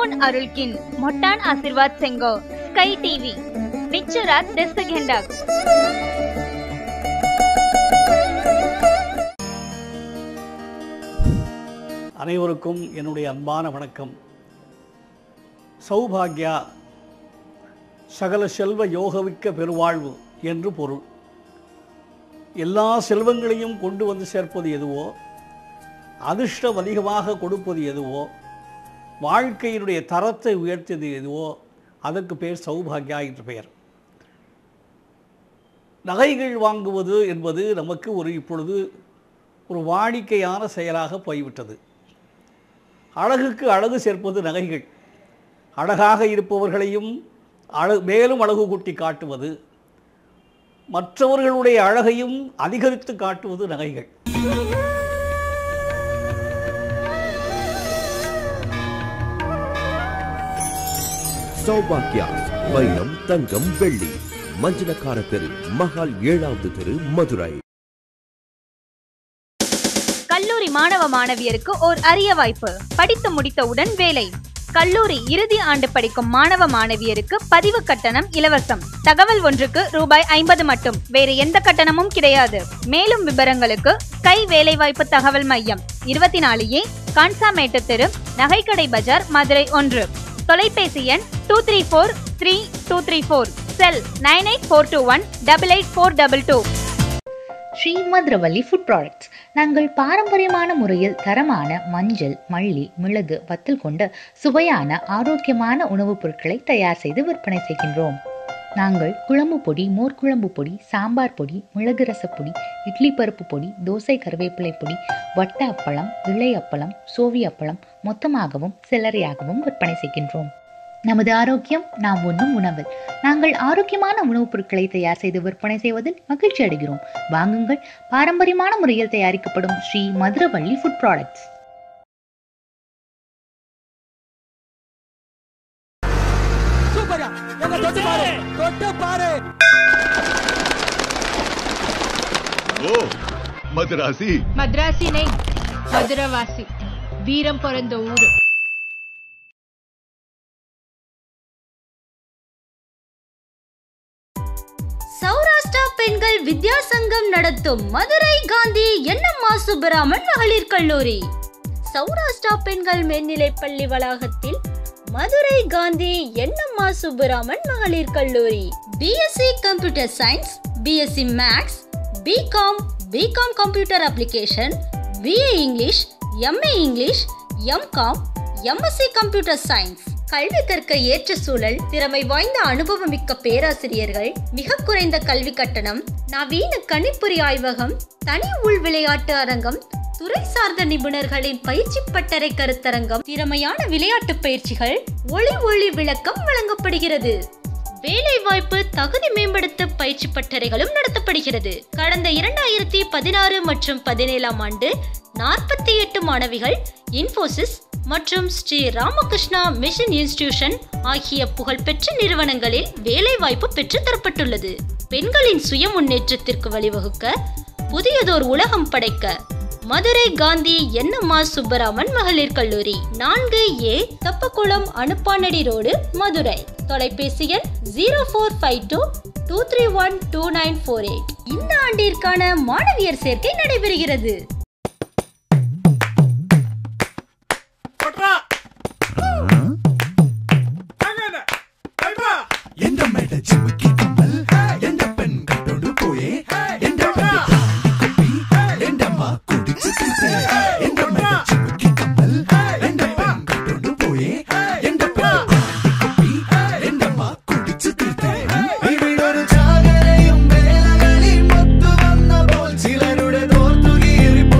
मोहन अरुलकिन मोट्टान आशीर्वाद सेंगो sky TV विच्चरात देसगेंडाक அனைவருக்கும் என்னுடைய அன்பான வணக்கம் சௌபாக்யா சகல செல்வ யோகவிக்க பெருவாழ்வு என்று பொருள் எல்லா செல்வங்களையும் கொண்டு வந்து சேர்ப்பது எதுவோ அதிர்ஷ்டம் அதிகமாக கொடுப்பது எதுவோ வாழ்க்கையினுடைய தரத்தை உயர்த்தியது எதுவோ அதற்கு பேர் சௌபாக்யா என்று பெயர் நகைகள் வாங்குவது என்பது நமக்கு ஒரு இப்பொழுது ஒரு வாடிக்கையான செயலாக போய்விட்டது அழகுக்கு அழகு சேர்ப்பது நகைகள் அழகாக இருப்பவர்களையும் அழகு மேலும் அழகு கூட்டி காட்டுவது மற்றவர்களுடைய அழகையும் அதிகரித்து காட்டுவது நகைகள் சௌபாக்கியா வைரம் தங்கம் வெள்ளி மஞ்சனக்கார தெரு மகால் ஏழாவது தெரு மதுரை கல்லூரி மாணவ மாணவியருக்கு ஓர் அரிய வாய்ப்பு படித்து முடித்தவுடன் வேலை கல்லூரி இறுதி ஆண்டு படிக்கும் மாணவ மாணவியருக்கு பதிவு கட்டணம் இலவசம் தகவல் ஒன்றுக்கு ரூபாய் ஐம்பது மட்டும் வேறு எந்த கட்டணமும் கிடையாது மேலும் விவரங்களுக்கு கை வேலைவாய்ப்பு தகவல் மையம் இருபத்தி நாலு ஏ கான்சாமேட்டு தெரு நகைக்கடை பஜார் மதுரை ஒன்று தொலைபேசி எண் two three four three two three four cell nine eight four two one double eight four double two Sri Madhuravalli food products நாங்கள் பாரம்பரியமான முறையில் தரமான மஞ்சள் மல்லி மிளகு வத்தல் கொண்ட சுவையான ஆரோக்கியமான உணவுப் பொருட்களை தயார் செய்து விற்பனை செய்கின்றோம் நாங்கள் குழம்பு பொடி மோர்க்குழம்பு பொடி சாம்பார் பொடி மிளகு ரசப்பொடி இட்லி பருப்பு பொடி தோசை கருவேப்பிலை பொடி வட்ட அப்பளம் இலை அப்பளம் சோவி அப்பளம் மொத்தமாகவும் சில்லறையாகவும் விற்பனை செய்கின்றோம் நமது ஆரோக்கியம் நாம் உண்ணும் உணவு நாங்கள் ஆரோக்கியமான உணவுப் பொருட்களை தயார் செய்து விற்பனை செய்வதில் மகிழ்ச்சி அடைகிறோம் வாங்குங்கள் பாரம்பரியமான முறையில் தயாரிக்கப்படும் ஸ்ரீ மதுரவள்ளி ஃபுட் ப்ராடக்ட்ஸ் சூப்பர்யா எங்க தொட்டு பாரு தொட்டு பாரு ஓ மதுராசி మద్రాసి నై మధురవాసి వీరం పొరంద ఊరు சௌராஷ்டிரா பெண்கள் வித்யா சங்கம் நடத்தும் மதுரை காந்தி எண்ணம்மா சுப்பராமன் மகளிர் கல்லூரி சௌராஷ்டிரா பெண்கள் மேல்நிலைப் பள்ளி வளாகத்தில் மதுரை காந்தி எண்ணம்மா சுப்பராமன் மகளிர் கல்லூரி BSc computer science BSc maths BCom BCom computer application BA English MA English MCom MSc computer science கல்வி கற்க ஏற்ற சூழல் திறமை வாய்ந்த அனுபவமிக்க பேராசிரியர்கள் மிக குறைந்த கல்வி கட்டணம் நவீன கணிப்பொறி ஆய்வகம் தனி உள் விளையாட்டு அரங்கம் துறை சார்ந்த நிபுணர்களின் பயிற்சி பட்டறை கருத்தரங்கம் திறமையான விளையாட்டு பயிற்சிகள் ஒளி ஒளி விளக்கம் வழங்கப்படுகிறது வேலை வாய்ப்பு தகுதி மேம்படுத்த பயிற்சி பட்டறைகளும் நடத்தப்படுகிறது கடந்த இரண்டாயிரத்தி பதினாறு மற்றும் பதினேழாம் ஆண்டு நாற்பத்தி எட்டு மாணவிகள் இன்ஃபோசிஸ் மற்றும் ஸ்ரீ ராமகிருஷ்ணா மிஷன் இன்ஸ்டிடியூஷன் ஆகிய புகழ்பெற்ற நிறுவனங்களில் வேலை வாய்ப்பு பெற்று தரப்பட்டுள்ளது பெண்களின் சுய முன்னேற்றத்திற்கு வழிவகுக்க புதியதோர் உலகம் படைக்க மதுரை காந்தி என்எம்ஆ சுப்பராமன் மகளிர் கல்லூரி நான்கு ஏ தப்பக்குளம் அனுப்பானடி ரோடு மதுரை தொலைபேசி எண் zero four five two two three one two nine four eight இந்த ஆண்டிற்கான மாணவியர் சேர்க்கை நடைபெறுகிறது எந்த மேட சிமுக்கி கம்மல் எந்த பெண் கட்டோடு போயே எந்த பெண் கொப்பி எந்தம்மா குடிச்சு தீசே எந்த மேட சிமுக்கி கம்மல் எந்த பெண் கட்டோடு போயே எந்த பெண் கொப்பி எந்தம்மா കുടിച്ചു തീർത്തേ ഇവിടൊരു ചാകരയും വേലകളിൽ മൊത്തു വന്ന പോൽ ചിലരുടെ തോർത്തുകീറി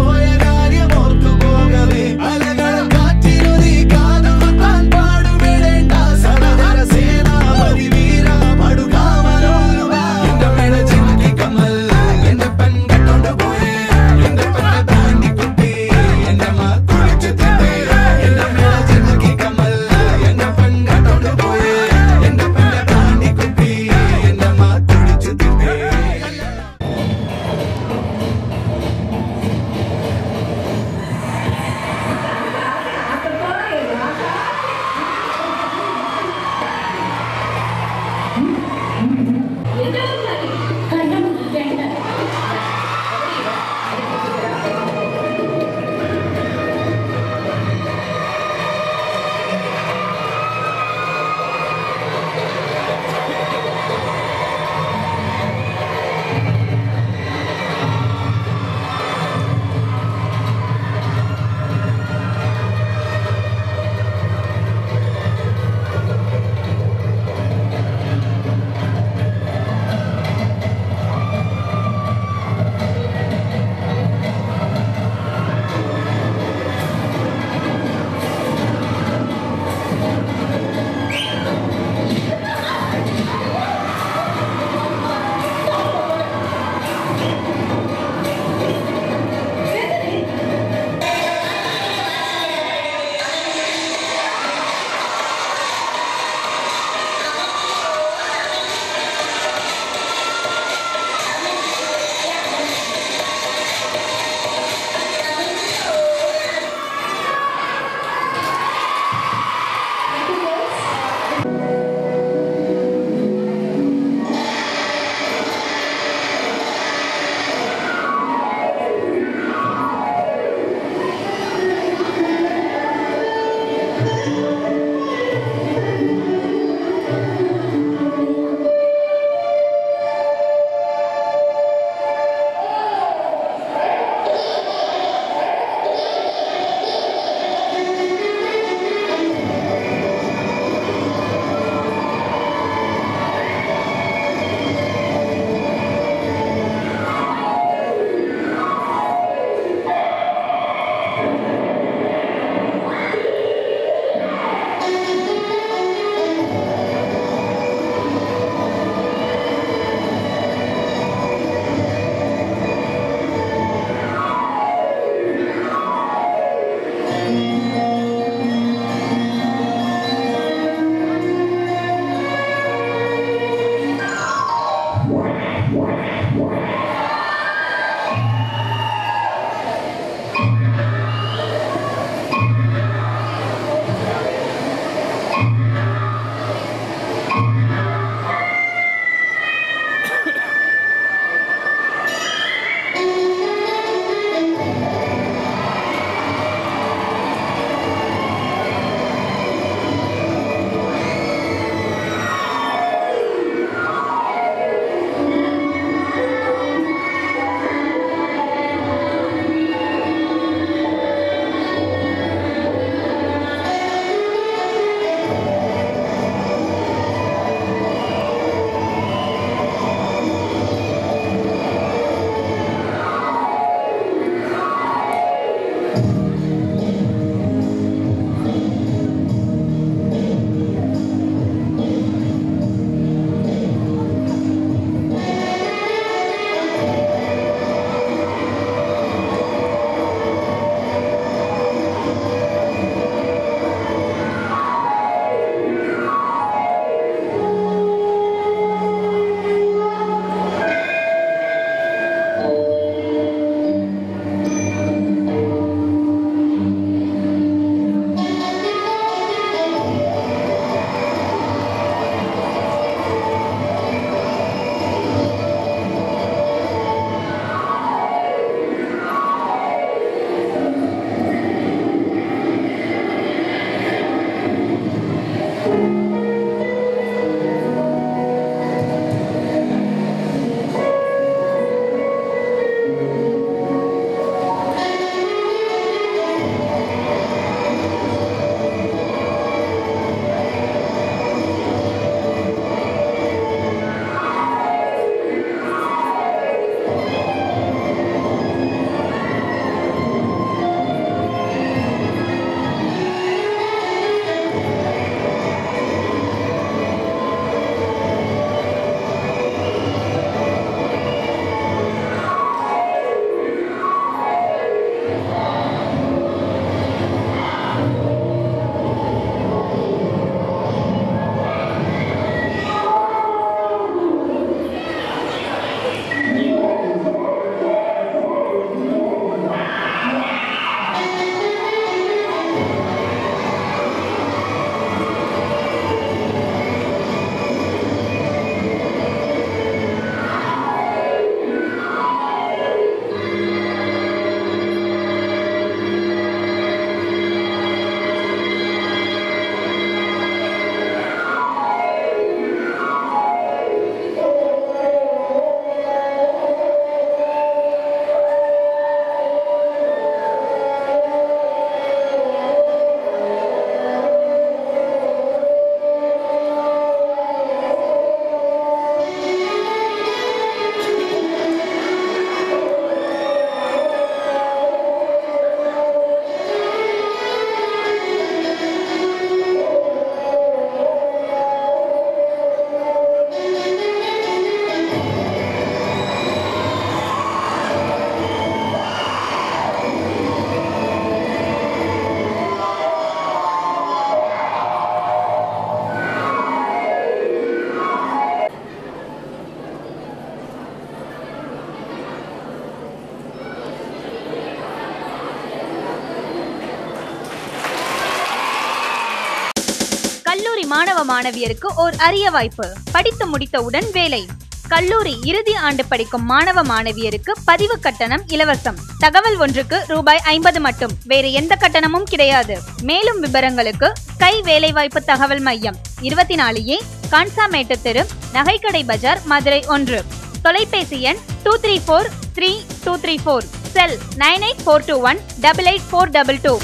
கல்லூரி மாணவ மாணவியருக்கு ஓர் அரிய வாய்ப்பு படித்து முடித்தவுடன் வேலை கல்லூரி இறுதி ஆண்டு படிக்கும் மாணவ மாணவியருக்கு பதிவு கட்டணம் இலவசம் தகவல் ஒன்றுக்கு ரூபாய் ஐம்பது மட்டும் வேறு எந்த கட்டணமும் கிடையாது மேலும் விவரங்களுக்கு கை வேலைவாய்ப்பு தகவல் மையம் இருபத்தி நாலு ஏ கான்சாமேட்டு தெரு நகைக்கடை பஜார் மதுரை ஒன்று தொலைபேசி எண் two three four three two three four cell nine eight four two one double eight four double two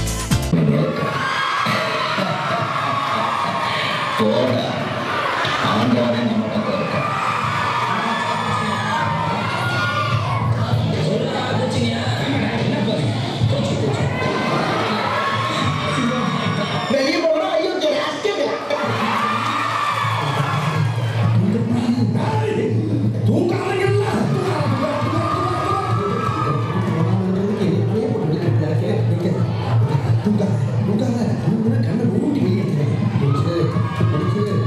கண்ணை மூடி வெளியே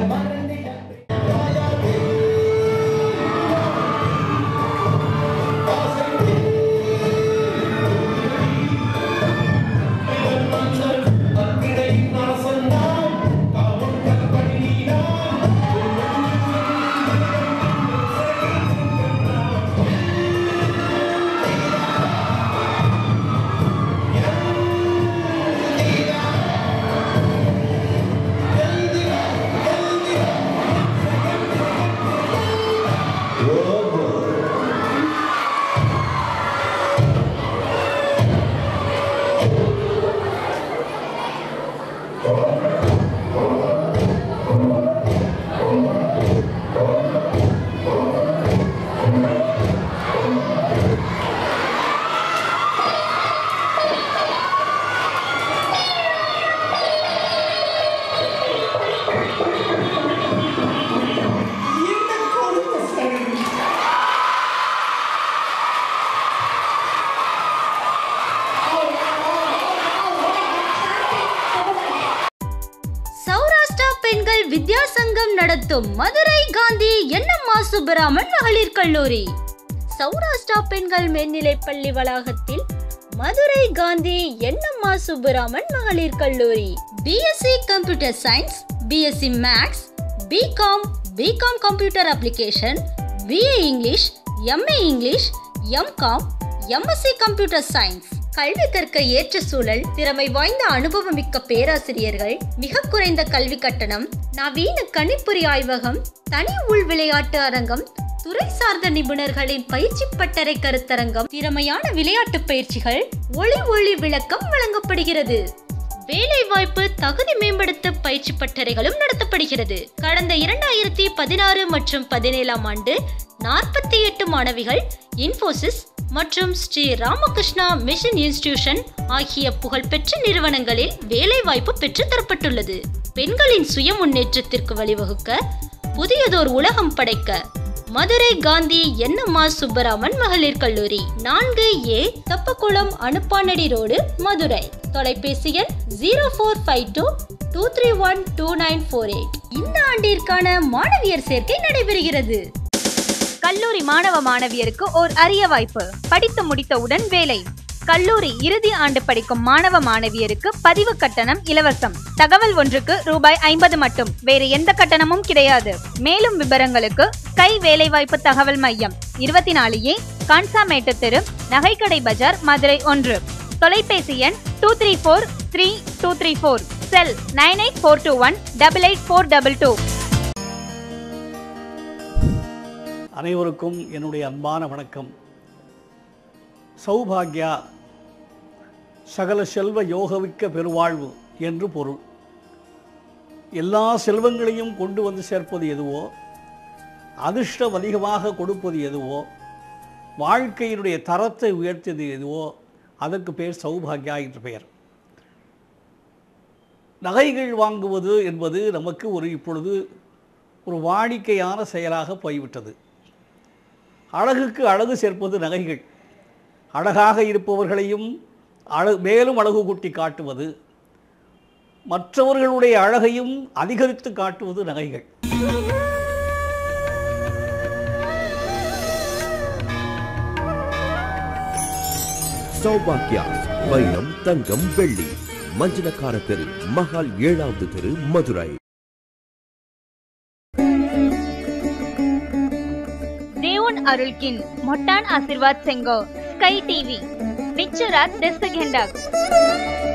சௌராஷ்டிரா பெண்கள் வித்யா சங்கம் நடத்தும் மதுரை காந்தி என்எம்மா சுப்பராமன் மகளிர் கல்லூரி சௌராஷ்டிரா பெண்கள் மேல்நிலைப் பள்ளி வளாகத்தில் மதுரை காந்தி என்எம்மா சுப்பராமன் மகளிர் கல்லூரி BSc computer science BSc maths BCom BCom computer application BA English MA English MCom MSc computer science கல்வி கற்க ஏற்ற சூழல் திறமை வாய்ந்த அனுபவமிக்க பேராசிரியர்கள் மிக குறைந்த கல்வி கட்டணம் நவீன கணிப்பொறி ஆய்வகம் தனி உள் விளையாட்டு அரங்கம் துறை சார்ந்த நிபுணர்களின் பயிற்சி பட்டறை கருத்தரங்கம் திறமையான விளையாட்டு பயிற்சிகள் ஒளி ஒளி விளக்கம் வழங்கப்படுகிறது வேலை வாய்ப்பு தகுதி மேம்படுத்த பயிற்சி பட்டறைகளும் நடத்தப்படுகிறது கடந்த இரண்டாயிரத்தி பதினாறு மற்றும் பதினேழாம் ஆண்டு நாற்பத்தி எட்டு மாணவிகள் இன்ஃபோசிஸ் மற்றும் ஸ்ரீ ராமகிருஷ்ணா மிஷன் இன்ஸ்டிடியூஷன் ஆகிய புகழ்பெற்ற நிறுவனங்களில் வேலை வாய்ப்பு பெற்று தரப்பட்டுள்ளது பெண்களின் சுய முன்னேற்றத்திற்கு வழிவகுக்க புதியதோர் உலகம் படைக்க மதுரை காந்தி என்எம்மா சுப்பராமன் மகளிர் கல்லூரி நான்கு ஏ தப்பக்குளம் அனுப்பானடி ரோடு மதுரை தொலைபேசி எண் zero four five two two three one two nine four eight இந்த ஆண்டிற்கான மாணவியர் சேர்க்கை நடைபெறுகிறது கல்லூரி மாணவ மாணவியருக்கு ஓர் அரிய வாய்ப்பு படித்து முடித்தவுடன் வேலை கல்லூரி இறுதி ஆண்டு படிக்கும் மாணவ மாணவியருக்கு பதிவு கட்டணம் இலவசம் தகவல் ஒன்றுக்கு ரூபாய் ஐம்பது மட்டும் வேறு எந்த கட்டணமும் கிடையாது மேலும் விவரங்களுக்கு கை வேலைவாய்ப்பு தகவல் மையம் இருபத்தி நாலு ஏ கான்சாமேட்டு தெரு நகைக்கடை பஜார் மதுரை ஒன்று தொலைபேசி எண் two three four three two three four cell nine eight four two one double eight four double two அனைவருக்கும் என்னுடைய அன்பான வணக்கம் சௌபாக்யா சகல செல்வ யோகவிக்க பெருவாழ்வு என்று பொருள் எல்லா செல்வங்களையும் கொண்டு வந்து சேர்ப்பது எதுவோ அதிர்ஷ்டம் அதிகமாக கொடுப்பது எதுவோ வாழ்க்கையினுடைய தரத்தை உயர்த்தியது எதுவோ அதற்கு பேர் சௌபாக்யா என்று பெயர் நகைகள் வாங்குவது என்பது நமக்கு ஒரு இப்பொழுது ஒரு வாடிக்கையான செயலாக போய்விட்டது அழகுக்கு அழகு சேர்ப்பது நகைகள் அழகாக இருப்பவர்களையும் அழ மேலும் அழகு கூட்டி காட்டுவது மற்றவர்களுடைய அழகையும் அதிகரித்து காட்டுவது நகைகள் சௌபாக்கியாஸ் வைரம் தங்கம் வெள்ளி மஞ்சனக்கார தெரு மகால் ஏழாவது தெரு மதுரை ದೇವನ್ ಅರುಳ್ಕಿನ್ ಮೊಟ್ಟಾನ್ ಆಶೀರ್ವಾದ್ ಸೆಂಗೋ ಸ್ಕೈ ಟಿವಿ ಪಿಕ್ಚರ್ ಆತ್ ದೆಸ್ಸಗೆಂಡಾಗ್